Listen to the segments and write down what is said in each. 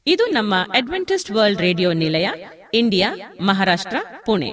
ಇದು ನಮ್ಮ Adventist world radio ನಿಲಯ ಇಂಡಿಯಾ ಮಹಾರಾಷ್ಟ್ರ ಪುಣೆ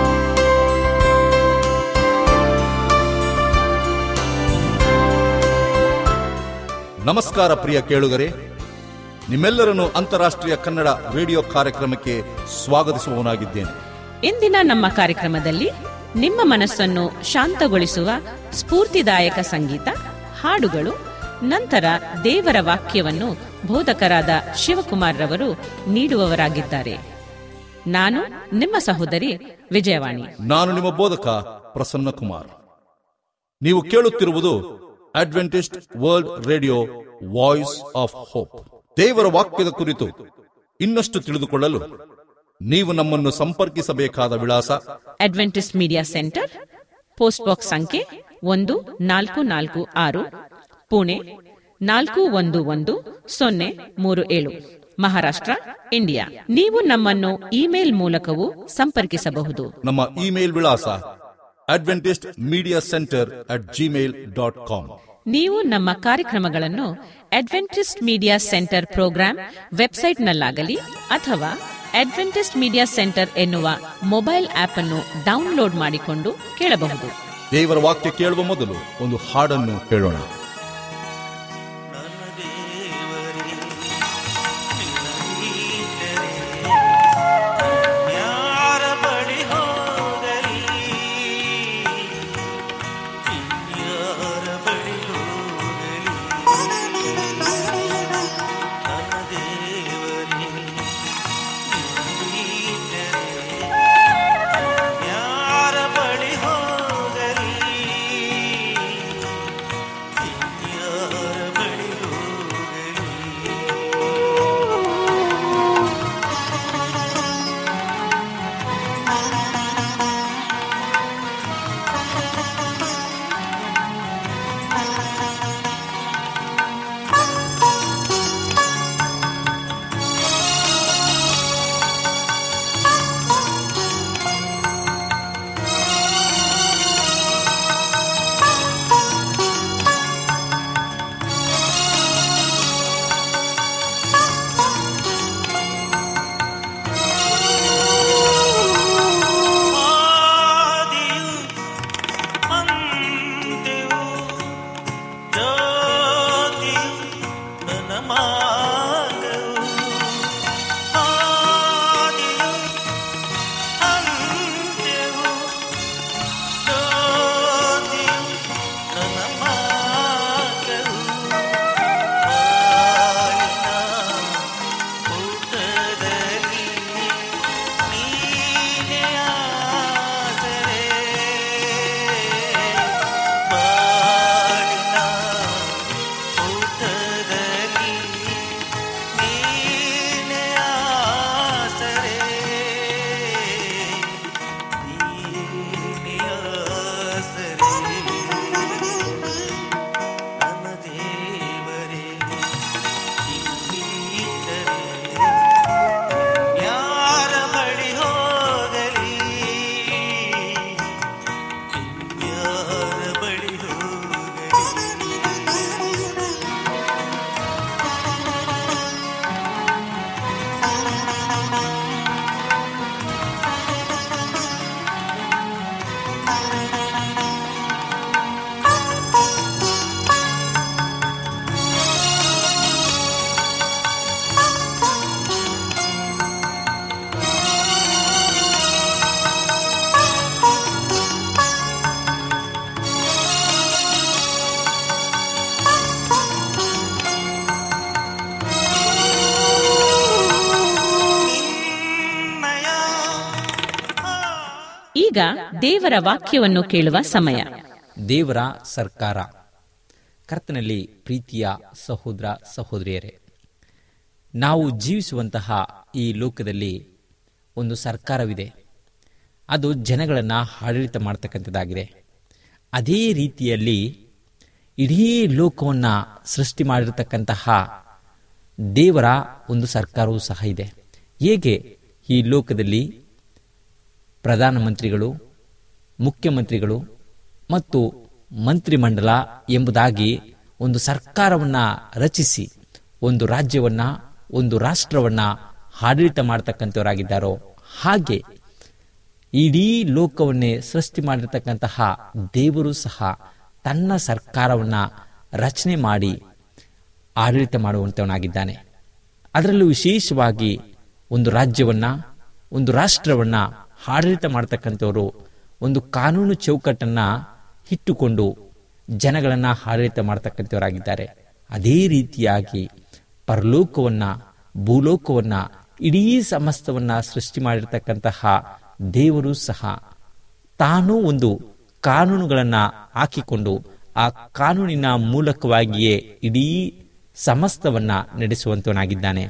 ನಮಸ್ಕಾರ ಪ್ರಿಯ ಕೇಳುಗರೆ ನಿಮ್ಮೆಲ್ಲರನ್ನು ಅಂತಾರಾಷ್ಟ್ರೀಯ ಕನ್ನಡ ರೇಡಿಯೋ ಕಾರ್ಯಕ್ರಮಕ್ಕೆ ಸ್ವಾಗತಿಸುವವನಾಗಿದ್ದೇನೆ ಇಂದಿನ ನಮ್ಮ ಕಾರ್ಯಕ್ರಮದಲ್ಲಿ ನಿಮ್ಮ ಮನಸ್ಸನ್ನು ಶಾಂತಗೊಳಿಸುವ ಸ್ಫೂರ್ತಿದಾಯಕ ಸಂಗೀತ ಹಾಡುಗಳು ನಂತರ ದೇವರ ವಾಕ್ಯವನ್ನು ಬೋಧಕರಾದ ಶಿವಕುಮಾರ್ ರವರು ನೀಡುವವರಾಗಿದ್ದಾರೆ ನಾನು ನಿಮ್ಮ ಸಹೋದರಿ ವಿಜಯವಾಣಿ ನಾನು ನಿಮ್ಮ ಬೋಧಕ ಪ್ರಸನ್ನ ಕುಮಾರ್ ನೀವು ಕೇಳುತ್ತಿರುವುದು Adventist world radio voice of hope ದೇವರ ವಾಕ್ಯದ ಕುರಿತು ಇನ್ನಷ್ಟು ತಿಳಿದುಕೊಳ್ಳಲು ನೀವು ನಮ್ಮನ್ನು ಸಂಪರ್ಕಿಸಬೇಕಾದ ವಿಳಾಸ Adventist media centre post box ಸಂಖ್ಯೆ ಒಂದು ನಾಲ್ಕು ನಾಲ್ಕು ಆರು ಪುಣೆ ನಾಲ್ಕು ಒಂದು ಒಂದು ಸೊನ್ನೆ ಮೂರು ಏಳು ಮಹಾರಾಷ್ಟ್ರ ಇಂಡಿಯಾ ನೀವು ನಮ್ಮನ್ನು ಇಮೇಲ್ ಮೂಲಕವೂ ಸಂಪರ್ಕಿಸಬಹುದು ನಮ್ಮ ಇಮೇಲ್ ವಿಳಾಸ Adventist media centre at Gmail dot com ನೀವು ನಮ್ಮ ಕಾರ್ಯಕ್ರಮಗಳನ್ನು ಅಡ್ವೆಂಟಿಸ್ಟ್ ಮೀಡಿಯಾ ಸೆಂಟರ್ ಪ್ರೋಗ್ರಾಂ ವೆಬ್ಸೈಟ್ನಲ್ಲಾಗಲಿ ಅಥವಾ ಅಡ್ವೆಂಟಿಸ್ಟ್ ಮೀಡಿಯಾ ಸೆಂಟರ್ ಎನ್ನುವ ಮೊಬೈಲ್ ಆಪ್ ಅನ್ನು ಡೌನ್ಲೋಡ್ ಮಾಡಿಕೊಂಡು ಕೇಳಬಹುದು ದೇವರ ವಾಕ್ಯ ಕೇಳುವ ಮೊದಲು ಒಂದು ಹಾಡನ್ನು ಕೇಳೋಣ ನನ್ನ ದೇವರೇ ನಿನ್ನೀತರೆ ಯಾರ ಬಳಿ ಹೋಗಲಿ ಇನ್ಯಾರ ಬಳಿ ಹೋಗಲಿ ನನ್ನ ದೇವರೇ ನಿನ್ನೀತರೆ ಯಾರ ಬಳಿ ಹೋಗಲಿ ಯಾರ ಬಳಿ ಹೋಗಲಿ ಆದಿಯು ಅಂತ್ಯವು ಜ್ಯೋತಿಯು ನನ್ನ ಮಾರ್ಗವು ಆದಿಯು ಅಂತ್ಯವು ಜ್ಯೋತಿಯು ನನ್ನ ಮಾರ್ಗವು ಬಾಳಿನ ಊಟದಲ್ಲಿ ನೀನೇ ಆದರೆ ಬಾಳಿನ ಊಟದಲ್ಲಿ ನೀನೇ ಆಸರೆ ನೀನೇ ಆಸರೆ ನನ್ನ ದೇವರೇ ಇನ್ನಿದ್ದರೆ ಯಾರ ಬಳಿ ಹೋಗಲಿ ಯಾರ ಬಳಿ ಹೋಗಲಿ ನಿನ್ನಯ ಈಗ ದೇವರ ವಾಕ್ಯವನ್ನು ಕೇಳುವ ಸಮಯ ದೇವರ ಸರ್ಕಾರ ಕರ್ತನಲ್ಲಿ ಪ್ರೀತಿಯ ಸಹೋದರ ಸಹೋದರಿಯರೇ ನಾವು ಜೀವಿಸುವಂತಹ ಈ ಲೋಕದಲ್ಲಿ ಒಂದು ಸರ್ಕಾರವಿದೆ ಅದು ಜನಗಳನ್ನು ಆಡಳಿತ ಮಾಡ್ತಕ್ಕಂಥದ್ದಾಗಿದೆ ಅದೇ ರೀತಿಯಲ್ಲಿ ಇಡೀ ಲೋಕವನ್ನು ಸೃಷ್ಟಿ ಮಾಡಿರತಕ್ಕಂತಹ ದೇವರ ಒಂದು ಸರ್ಕಾರವೂ ಸಹ ಇದೆ ಹೇಗೆ ಈ ಲೋಕದಲ್ಲಿ ಪ್ರಧಾನಮಂತ್ರಿಗಳು ಮುಖ್ಯಮಂತ್ರಿಗಳು ಮತ್ತು ಮಂತ್ರಿಮಂಡಲ ಎಂಬುದಾಗಿ ಒಂದು ಸರ್ಕಾರವನ್ನು ರಚಿಸಿ ಒಂದು ರಾಜ್ಯವನ್ನ ಒಂದು ರಾಷ್ಟ್ರವನ್ನ ಆಡಳಿತ ಮಾಡತಕ್ಕಂಥವರಾಗಿದ್ದಾರೋ ಹಾಗೆ ಇಡೀ ಲೋಕವನ್ನೇ ಸೃಷ್ಟಿ ಮಾಡಿರ್ತಕ್ಕಂತಹ ದೇವರು ಸಹ ತನ್ನ ಸರ್ಕಾರವನ್ನ ರಚನೆ ಮಾಡಿ ಆಡಳಿತ ಮಾಡುವಂತವನಾಗಿದ್ದಾನೆ ಅದರಲ್ಲೂ ವಿಶೇಷವಾಗಿ ಒಂದು ರಾಜ್ಯವನ್ನ ಒಂದು ರಾಷ್ಟ್ರವನ್ನ ಆಡಳಿತ ಮಾಡತಕ್ಕಂಥವರು ಒಂದು ಕಾನೂನು ಚೌಕಟ್ಟನ್ನ ಇಟ್ಟುಕೊಂಡು ಜನಗಳನ್ನ ಆಡಳಿತ ಮಾಡತಕ್ಕಂಥವರಾಗಿದ್ದಾರೆ ಅದೇ ರೀತಿಯಾಗಿ ಪರಲೋಕವನ್ನ ಭೂಲೋಕವನ್ನ ಇಡೀ ಸಮಸ್ತವನ್ನ ಸೃಷ್ಟಿ ಮಾಡಿರ್ತಕ್ಕಂತಹ ದೇವರು ಸಹ ತಾನು ಒಂದು ಕಾನೂನುಗಳನ್ನ ಹಾಕಿಕೊಂಡು ಆ ಕಾನೂನಿನ ಮೂಲಕವಾಗಿಯೇ ಇಡೀ ಸಮಸ್ತವನ್ನ ನಡೆಸುವಂತವನಾಗಿದ್ದಾನೆ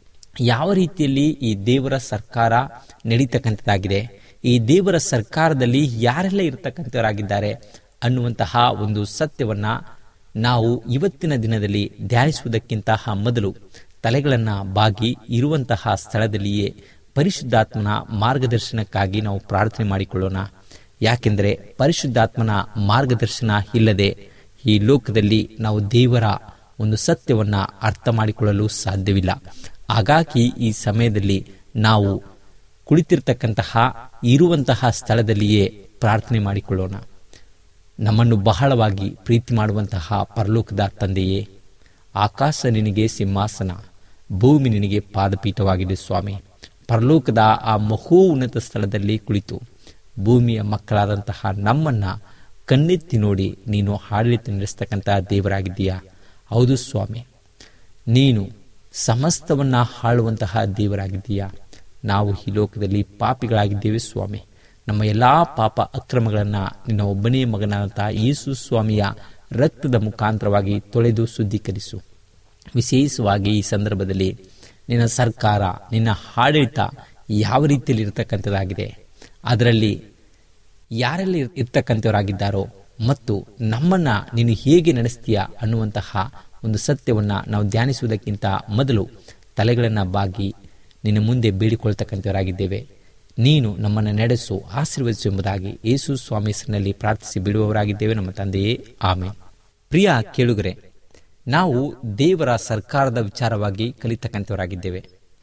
ಯಾವ ರೀತಿಯಲ್ಲಿ ಈ ದೇವರ ಸರ್ಕಾರ ನಡೀತಕ್ಕಂಥದ್ದಾಗಿದೆ ಈ ದೇವರ ಸರ್ಕಾರದಲ್ಲಿ ಯಾರೆಲ್ಲ ಇರತಕ್ಕಂಥವರಾಗಿದ್ದಾರೆ ಅನ್ನುವಂತಹ ಒಂದು ಸತ್ಯವನ್ನ ನಾವು ಇವತ್ತಿನ ದಿನದಲ್ಲಿ ಧ್ಯಾನಿಸುವುದಕ್ಕಿಂತ ಮೊದಲು ತಲೆಗಳನ್ನ ಬಾಗಿ ಇರುವಂತಹ ಸ್ಥಳದಲ್ಲಿಯೇ ಪರಿಶುದ್ಧಾತ್ಮನ ಮಾರ್ಗದರ್ಶನಕ್ಕಾಗಿ ನಾವು ಪ್ರಾರ್ಥನೆ ಮಾಡಿಕೊಳ್ಳೋಣ ಯಾಕೆಂದರೆ ಪರಿಶುದ್ಧಾತ್ಮನ ಮಾರ್ಗದರ್ಶನ ಇಲ್ಲದೆ ಈ ಲೋಕದಲ್ಲಿ ನಾವು ದೇವರ ಒಂದು ಸತ್ಯವನ್ನ ಅರ್ಥ ಮಾಡಿಕೊಳ್ಳಲು ಸಾಧ್ಯವಿಲ್ಲ ಹಾಗಾಗಿ ಈ ಸಮಯದಲ್ಲಿ ನಾವು ಕುಳಿತಿರ್ತಕ್ಕಂತಹ ಇರುವಂತಹ ಸ್ಥಳದಲ್ಲಿಯೇ ಪ್ರಾರ್ಥನೆ ಮಾಡಿಕೊಳ್ಳೋಣ ನಮ್ಮನ್ನು ಬಹಳವಾಗಿ ಪ್ರೀತಿ ಮಾಡುವಂತಹ ಪರಲೋಕದ ತಂದೆಯೇ ಆಕಾಶ ನಿನಗೆ ಸಿಂಹಾಸನ ಭೂಮಿ ನಿನಗೆ ಪಾದಪೀಠವಾಗಿದೆ ಸ್ವಾಮಿ ಪರಲೋಕದ ಆ ಮಹೋನ್ನತ ಸ್ಥಳದಲ್ಲಿ ಕುಳಿತು ಭೂಮಿಯ ಮಕ್ಕಳಾದಂತಹ ನಮ್ಮನ್ನ ಕಣ್ಣೆತ್ತಿ ನೋಡಿ ನೀನು ಆಡಳಿತ ನಡೆಸ್ತಕ್ಕಂತಹ ದೇವರಾಗಿದ್ದೀಯಾ ಹೌದು ಸ್ವಾಮಿ ನೀನು ಸಮಸ್ತವನ್ನ ಆಳುವಂತಹ ದೇವರಾಗಿದ್ದೀಯಾ ನಾವು ಈ ಲೋಕದಲ್ಲಿ ಪಾಪಿಗಳಾಗಿದ್ದೇವೆ ಸ್ವಾಮಿ ನಮ್ಮ ಎಲ್ಲಾ ಪಾಪ ಅಕ್ರಮಗಳನ್ನ ನಿನ್ನ ಒಬ್ಬನೇ ಮಗನಾದಂತಹ ಯೇಸು ಸ್ವಾಮಿಯ ರಕ್ತದ ಮುಖಾಂತರವಾಗಿ ತೊಳೆದು ಶುದ್ಧೀಕರಿಸು ವಿಶೇಷವಾಗಿ ಈ ಸಂದರ್ಭದಲ್ಲಿ ನಿನ್ನ ಸರ್ಕಾರ ನಿನ್ನ ಆಡಳಿತ ಯಾವ ರೀತಿಯಲ್ಲಿ ಇರತಕ್ಕಂಥದ್ದಾಗಿದೆ ಅದರಲ್ಲಿ ಯಾರೆಲ್ಲ ಇರ್- ಇರ್ತಕ್ಕಂಥವರಾಗಿದ್ದಾರೋ ಮತ್ತು ನಮ್ಮನ್ನ ನೀನು ಹೇಗೆ ನಡೆಸ್ತೀಯಾ ಅನ್ನುವಂತಹ ಒಂದು ಸತ್ಯವನ್ನ ನಾವು ಧ್ಯಾನಿಸುವುದಕ್ಕಿಂತ ಮೊದಲು ತಲೆಗಳನ್ನ ಬಾಗಿ ನಿನ್ನ ಮುಂದೆ ಬೇಡಿಕೊಳ್ತಕ್ಕಂಥವರಾಗಿದ್ದೇವೆ ನೀನು ನಮ್ಮನ್ನು ನಡೆಸು ಆಶೀರ್ವದಿಸು ಎಂಬುದಾಗಿ ಯೇಸು ಸ್ವಾಮಿ ಹೆಸರಿನಲ್ಲಿ ಪ್ರಾರ್ಥಿಸಿ ಬಿಡುವವರಾಗಿದ್ದೇವೆ ನಮ್ಮ ತಂದೆಯೇ ಆಮೆ ಪ್ರಿಯ ಕೇಳುಗರೆ ನಾವು ದೇವರ ಸರ್ಕಾರದ ವಿಚಾರವಾಗಿ ಕಲಿತಕ್ಕಂಥವರಾಗಿದ್ದೇವೆ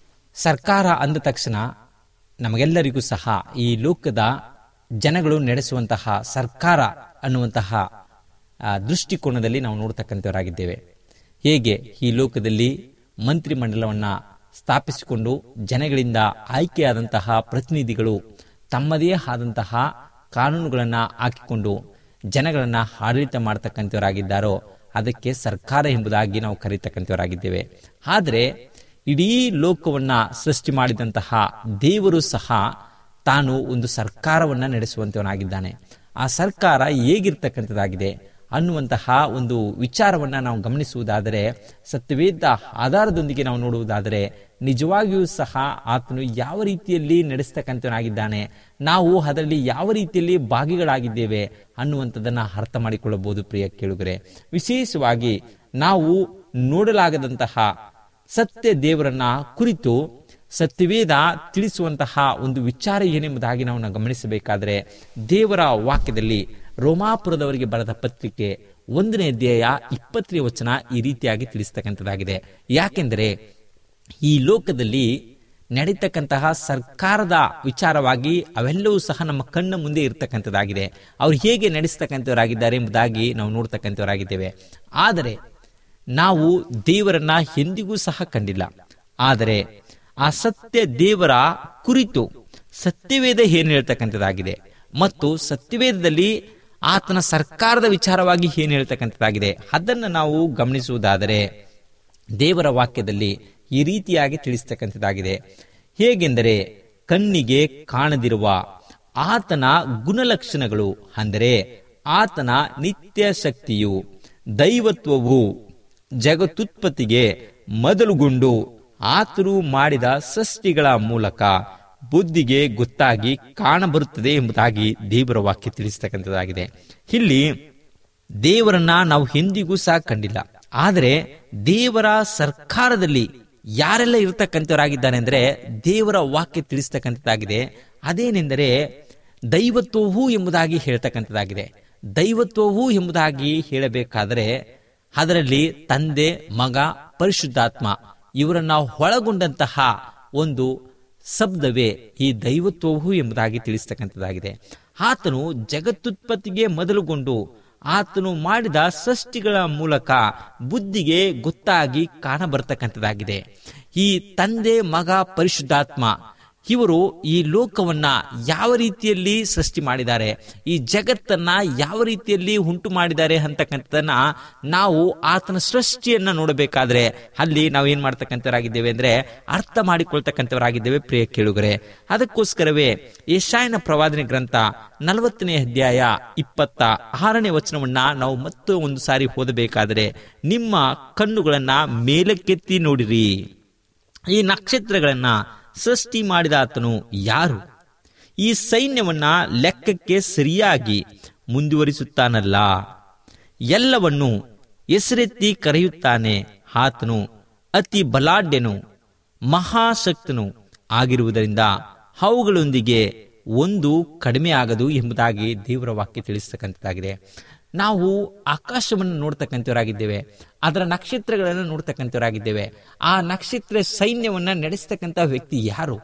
ಸರ್ಕಾರ ಅಂದ ತಕ್ಷಣ ನಮಗೆಲ್ಲರಿಗೂ ಸಹ ಈ ಲೋಕದ ಜನಗಳು ನಡೆಸುವಂತಹ ಸರ್ಕಾರ ಅನ್ನುವಂತಹ ಆ, ದೃಷ್ಟಿಕೋನದಲ್ಲಿ ನಾವು ನೋಡ್ತಕ್ಕಂಥವರಾಗಿದ್ದೇವೆ ಹೇಗೆ ಈ ಲೋಕದಲ್ಲಿ ಮಂತ್ರಿಮಂಡಲವನ್ನ ಸ್ಥಾಪಿಸಿಕೊಂಡು ಜನಗಳಿಂದ ಆಯ್ಕೆಯಾದಂತಹ ಪ್ರತಿನಿಧಿಗಳು ತಮ್ಮದೇ ಆದಂತಹ ಕಾನೂನುಗಳನ್ನ ಹಾಕಿಕೊಂಡು ಜನಗಳನ್ನ ಆಡಳಿತ ಮಾಡತಕ್ಕಂಥವರಾಗಿದ್ದಾರೋ ಅದಕ್ಕೆ ಸರ್ಕಾರ ಎಂಬುದಾಗಿ ನಾವು ಕರೀತಕ್ಕಂಥವರಾಗಿದ್ದೇವೆ ಆದರೆ ಇಡೀ ಲೋಕವನ್ನ ಸೃಷ್ಟಿ ಮಾಡಿದಂತಹ ದೇವರು ಸಹ ತಾನು ಒಂದು ಸರ್ಕಾರವನ್ನ ನಡೆಸುವಂತವನಾಗಿದ್ದಾನೆ ಆ ಸರ್ಕಾರ ಹೇಗಿರ್ತಕ್ಕಂಥದ್ದಾಗಿದೆ ಅನ್ನುವಂತಹ ಒಂದು ವಿಚಾರವನ್ನ ನಾವು ಗಮನಿಸುವುದಾದರೆ ಸತ್ಯವೇದ ಆಧಾರದೊಂದಿಗೆ ನಾವು ನೋಡುವುದಾದರೆ ನಿಜವಾಗಿಯೂ ಸಹ ಆತನು ಯಾವ ರೀತಿಯಲ್ಲಿ ನಡೆಸ್ತಕ್ಕಂಥವನಾಗಿದ್ದಾನೆ ನಾವು ಅದರಲ್ಲಿ ಯಾವ ರೀತಿಯಲ್ಲಿ ಭಾಗಿಗಳಾಗಿದ್ದೇವೆ ಅನ್ನುವಂಥದ್ದನ್ನ ಅರ್ಥ ಮಾಡಿಕೊಳ್ಳಬಹುದು ಪ್ರಿಯ ಕೇಳುಗರೆ ವಿಶೇಷವಾಗಿ ನಾವು ನೋಡಲಾಗದಂತಹ ಸತ್ಯ ದೇವರನ್ನ ಕುರಿತು ಸತ್ಯವೇದ ತಿಳಿಸುವಂತಹ ಒಂದು ವಿಚಾರ ಏನೆಂಬುದಾಗಿ ನಾವು ಗಮನಿಸಬೇಕಾದರೆ ದೇವರ ವಾಕ್ಯದಲ್ಲಿ ರೋಮಾಪುರದವರಿಗೆ ಬರೆದ ಪತ್ರಿಕೆ ಒಂದನೇ ಅಧ್ಯಾಯ ಇಪ್ಪತ್ತನೇ ವಚನ ಈ ರೀತಿಯಾಗಿ ತಿಳಿಸ್ತಕ್ಕಂಥದ್ದಾಗಿದೆ ಯಾಕೆಂದರೆ ಈ ಲೋಕದಲ್ಲಿ ನಡೀತಕ್ಕಂತಹ ಸರ್ಕಾರದ ವಿಚಾರವಾಗಿ ಅವೆಲ್ಲವೂ ಸಹ ನಮ್ಮ ಕಣ್ಣ ಮುಂದೆ ಇರತಕ್ಕಂಥದ್ದಾಗಿದೆ ಅವ್ರು ಹೇಗೆ ನಡೆಸ್ತಕ್ಕಂಥವರಾಗಿದ್ದಾರೆ ಎಂಬುದಾಗಿ ನಾವು ನೋಡ್ತಕ್ಕಂಥವರಾಗಿದ್ದೇವೆ ಆದರೆ ನಾವು ದೇವರನ್ನ ಎಂದಿಗೂ ಸಹ ಕಂಡಿಲ್ಲ ಆದರೆ ಆ ಸತ್ಯ ದೇವರ ಕುರಿತು ಸತ್ಯವೇದ ಏನು ಹೇಳ್ತಕ್ಕಂಥದ್ದಾಗಿದೆ ಮತ್ತು ಸತ್ಯವೇದದಲ್ಲಿ ಆತನ ಸರ್ಕಾರದ ವಿಚಾರವಾಗಿ ಏನು ಹೇಳ್ತಕ್ಕಂಥದ್ದಾಗಿದೆ ಅದನ್ನು ನಾವು ಗಮನಿಸುವುದಾದರೆ ದೇವರ ವಾಕ್ಯದಲ್ಲಿ ಈ ರೀತಿಯಾಗಿ ತಿಳಿಸ್ತಕ್ಕಂಥದ್ದಾಗಿದೆ ಹೇಗೆಂದರೆ ಕಣ್ಣಿಗೆ ಕಾಣದಿರುವ ಆತನ ಗುಣಲಕ್ಷಣಗಳು ಅಂದರೆ ಆತನ ನಿತ್ಯ ಶಕ್ತಿಯು ದೈವತ್ವವು ಜಗತ್ತುತ್ಪತ್ತಿಗೆ ಮೊದಲುಗೊಂಡು ಆತನು ಮಾಡಿದ ಸೃಷ್ಟಿಗಳ ಮೂಲಕ ಬುದ್ಧಿಗೆ ಗೊತ್ತಾಗಿ ಕಾಣಬರುತ್ತದೆ ಎಂಬುದಾಗಿ ದೇವರ ವಾಕ್ಯ ತಿಳಿಸ್ತಕ್ಕಂಥದ್ದಾಗಿದೆ ಇಲ್ಲಿ ದೇವರನ್ನ ನಾವು ಎಂದಿಗೂ ಸಹ ಕಂಡಿಲ್ಲ ಆದರೆ ದೇವರ ಸರ್ಕಾರದಲ್ಲಿ ಯಾರೆಲ್ಲ ಇರತಕ್ಕಂಥವರಾಗಿದ್ದಾರೆ ಅಂದ್ರೆ ದೇವರ ವಾಕ್ಯ ತಿಳಿಸ್ತಕ್ಕಂಥದ್ದಾಗಿದೆ ಅದೇನೆಂದರೆ ದೈವತ್ವವು ಎಂಬುದಾಗಿ ಹೇಳ್ತಕ್ಕಂಥದ್ದಾಗಿದೆ ದೈವತ್ವವು ಎಂಬುದಾಗಿ ಹೇಳಬೇಕಾದರೆ ಅದರಲ್ಲಿ ತಂದೆ ಮಗ ಪರಿಶುದ್ಧಾತ್ಮ ಇವರನ್ನ ಒಳಗೊಂಡಂತಹ ಒಂದು ಶಬ್ದವೇ ಈ ದೈವತ್ವವು ಎಂಬುದಾಗಿ ತಿಳಿಸ್ತಕ್ಕಂಥದ್ದಾಗಿದೆ ಆತನು ಜಗತ್ತುತ್ಪತ್ತಿಗೆ ಮೊದಲುಗೊಂಡು ಆತನು ಮಾಡಿದ ಸೃಷ್ಟಿಗಳ ಮೂಲಕ ಬುದ್ಧಿಗೆ ಗೊತ್ತಾಗಿ ಕಾಣಬರ್ತಕ್ಕಂಥದ್ದಾಗಿದೆ ಈ ತಂದೆ ಮಗ ಪರಿಶುದ್ಧಾತ್ಮ ಇವರು ಈ ಲೋಕವನ್ನ ಯಾವ ರೀತಿಯಲ್ಲಿ ಸೃಷ್ಟಿ ಮಾಡಿದ್ದಾರೆ ಈ ಜಗತ್ತನ್ನ ಯಾವ ರೀತಿಯಲ್ಲಿ ಉಂಟು ಮಾಡಿದ್ದಾರೆ ಅಂತಕ್ಕಂಥದನ್ನ ನಾವು ಆತನ ಸೃಷ್ಟಿಯನ್ನ ನೋಡಬೇಕಾದ್ರೆ ಅಲ್ಲಿ ನಾವು ಏನ್ ಮಾಡ್ತಕ್ಕಂಥವರಾಗಿದ್ದೇವೆ ಅಂದ್ರೆ ಅರ್ಥ ಮಾಡಿಕೊಳ್ತಕ್ಕಂಥವರಾಗಿದ್ದೇವೆ ಪ್ರಿಯ ಕೇಳುಗರೆ ಅದಕ್ಕೋಸ್ಕರವೇ ಯಶಾಯನ ಪ್ರವಾದನೆ ಗ್ರಂಥ ನಲವತ್ತನೇ ಅಧ್ಯಾಯ ಇಪ್ಪತ್ತ ಆರನೇ ವಚನವನ್ನ ನಾವು ಮತ್ತೆ ಒಂದು ಸಾರಿ ಓದಬೇಕಾದರೆ ನಿಮ್ಮ ಕಣ್ಣುಗಳನ್ನ ಮೇಲಕ್ಕೆತ್ತಿ ನೋಡಿರಿ ಈ ನಕ್ಷತ್ರಗಳನ್ನ ಸೃಷ್ಟಿ ಮಾಡಿದ ಆತನು ಯಾರು ಈ ಸೈನ್ಯವನ್ನ ಲೆಕ್ಕಕ್ಕೆ ಸರಿಯಾಗಿ ಮುಂದುವರಿಸುತ್ತಾನಲ್ಲ ಎಲ್ಲವನ್ನು ಹೆಸರೆತ್ತಿ ಕರೆಯುತ್ತಾನೆ ಆತನು ಅತಿ ಬಲಾಢ್ಯನು ಮಹಾಶಕ್ತನು ಆಗಿರುವುದರಿಂದ ಅವುಗಳೊಂದಿಗೆ ಒಂದು ಕಡಿಮೆ ಆಗದು ಎಂಬುದಾಗಿ ದೇವರ ವಾಕ್ಯ ತಿಳಿಸ್ತಕ್ಕಂಥದ್ದಾಗಿದೆ ನಾವು ಆಕಾಶವನ್ನು ನೋಡ್ತಕ್ಕಂಥವರಾಗಿದ್ದೇವೆ ಅದರ ನಕ್ಷತ್ರಗಳನ್ನು ನೋಡ್ತಕ್ಕಂಥವರಾಗಿದ್ದೇವೆ ಆ ನಕ್ಷತ್ರ ಸೈನ್ಯವನ್ನ ನಡೆಸ್ತಕ್ಕಂಥ ವ್ಯಕ್ತಿ ಯಾರು